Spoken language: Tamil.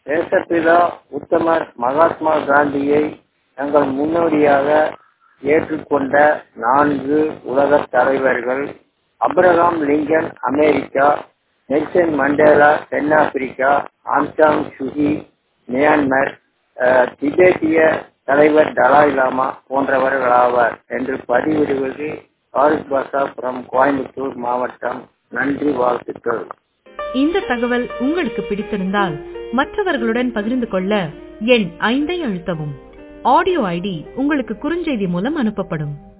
தேசப்பிதா உத்தமர் மகாத்மா காந்தியை தங்கள் முன்னோடியாக ஏற்றுக்கொண்ட நான்கு உலக தலைவர்கள் Abraham Lincoln America Nelson Mandela தென்னாப்பிரிக்கா ஆம்சாங் சுகி மியான்மர் அஹ், திபெத்திய தலைவர் டலாய் லாமா போன்றவர்கள் ஆவார் என்று பதிவிடுவது ஆரிஸ் பாஷா புரம் கோயம்புத்தூர் மாவட்டம் நன்றி வாழ்த்துக்கள் இந்த தகவல் உங்களுக்கு பிடித்திருந்தால் மற்றவர்களுடன் பகிர்ந்து கொள்ள எண் ஐந்தை அழுத்தவும் ஆடியோ ஐடி உங்களுக்கு குறுஞ்செய்தி மூலம் அனுப்பப்படும்